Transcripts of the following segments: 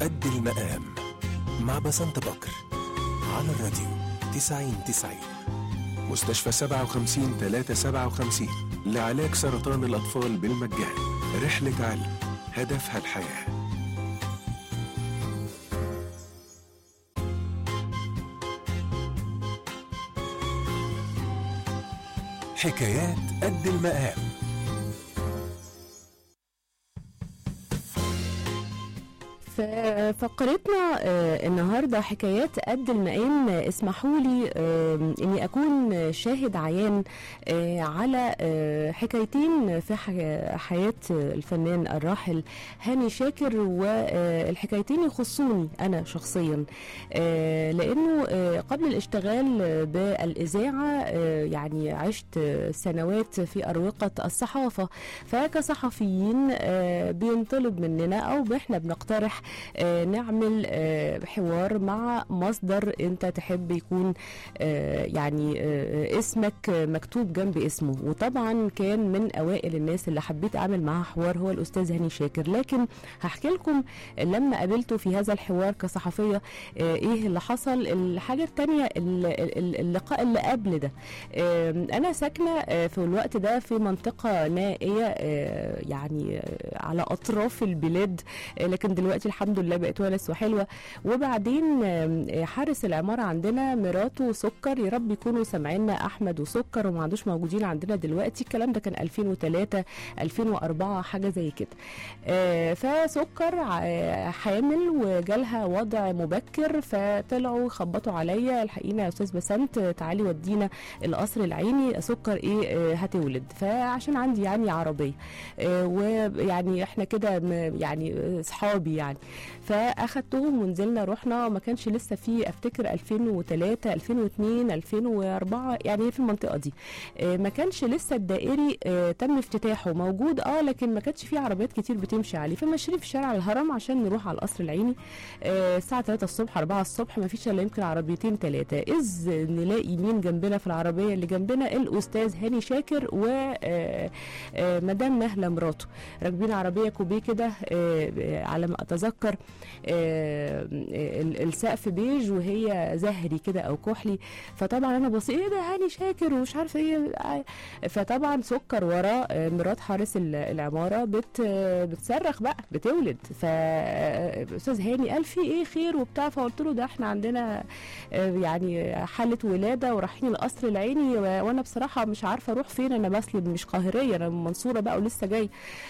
قد المقام مع بسنت بكر على الراديو 90 90 مستشفى 57 357 لعلاج سرطان الأطفال بالمجان رحلة علم هدفها الحياه حكايات قد المقام في فقرتنا آه، النهارده حكايات قد المقام آه، اسمحوا لي آه، اني اكون شاهد عيان آه، على آه، حكايتين في ح- حياه الفنان الراحل هاني شاكر والحكايتين يخصوني انا شخصيا آه، لانه آه، قبل الاشتغال بالاذاعه آه، يعني عشت سنوات في اروقه الصحافه فكصحفيين آه، بينطلب مننا او احنا بنقترح آه، نعمل آه، حوار مع مصدر انت تحب يكون آه، يعني آه، اسمك مكتوب جنب اسمه وطبعا كان من اوائل الناس اللي حبيت اعمل معاها حوار هو الاستاذ هاني شاكر لكن هحكي لكم لما قابلته في هذا الحوار كصحفيه آه، ايه اللي حصل الحاجه الثانيه اللقاء اللي قبل ده آه، انا ساكنه آه، في الوقت ده في منطقه نائيه آه، يعني آه، على اطراف البلاد آه، لكن دلوقتي الحمد لله بقت ونس وحلوه وبعدين آم، آه، حارس العماره عندنا مراته سكر يا رب يكونوا سامعينا احمد وسكر وما عندوش موجودين عندنا دلوقتي الكلام ده كان 2003 2004 حاجه زي كده آه، فسكر ع- حامل وجالها وضع مبكر فطلعوا خبطوا عليا الحقينا يا استاذ بسنت تعالي ودينا القصر العيني سكر ايه آه، هتولد فعشان عندي يعني عربيه آه، ويعني احنا كده م- يعني اصحابي يعني فاخدتهم ونزلنا رحنا ما كانش لسه في افتكر 2003 2002 2004 يعني في المنطقه دي آه، ما كانش لسه الدائري آه، تم افتتاحه موجود اه لكن ما كانش فيه عربيات كتير بتمشي عليه فماشيين في شارع الهرم عشان نروح على القصر العيني آه، الساعه 3 الصبح 4 الصبح ما فيش الا يمكن عربيتين ثلاثه اذ نلاقي مين جنبنا في العربيه اللي جنبنا الاستاذ هاني شاكر و آه، آه، مدام نهله مراته راكبين عربيه كوبيه كده آه، آه، على ما اتذكر آه، ال- السقف بيج وهي زهري كده او كحلي فطبعا انا بص ايه ده هاني شاكر ومش عارفه ايه آه، فطبعا سكر ورا آه، مرات حارس ال- العماره بت آه، بتصرخ بقى بتولد فاستاذ هاني قال في ايه خير وبتاع فقلت له ده احنا عندنا آه، يعني حاله ولاده ورايحين القصر العيني و- وانا بصراحه مش عارفه اروح فين انا بسلم مش قاهريه انا من المنصوره بقى ولسه جاي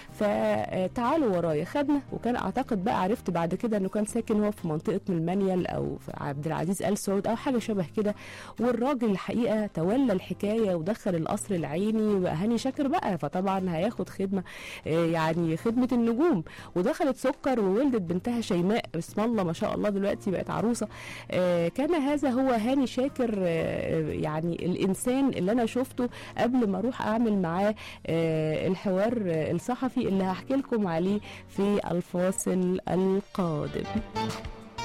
فتعالوا ورايا خدنا وكان اعتقد بقى عرفت بعد كده انه كان ساكن هو في منطقه من المنيل او في عبد العزيز ال سعود او حاجه شبه كده والراجل الحقيقه تولى الحكايه ودخل القصر العيني وبقى هاني شاكر بقى فطبعا هياخد خدمه آه، يعني خدمه النجوم ودخلت سكر وولدت بنتها شيماء بسم الله ما شاء الله دلوقتي بقت عروسه آه، كان هذا هو هاني شاكر آه، يعني الانسان اللي انا شفته قبل ما اروح اعمل معاه آه، الحوار آه، الصحفي اللي هحكي لكم عليه في الفاصل القادم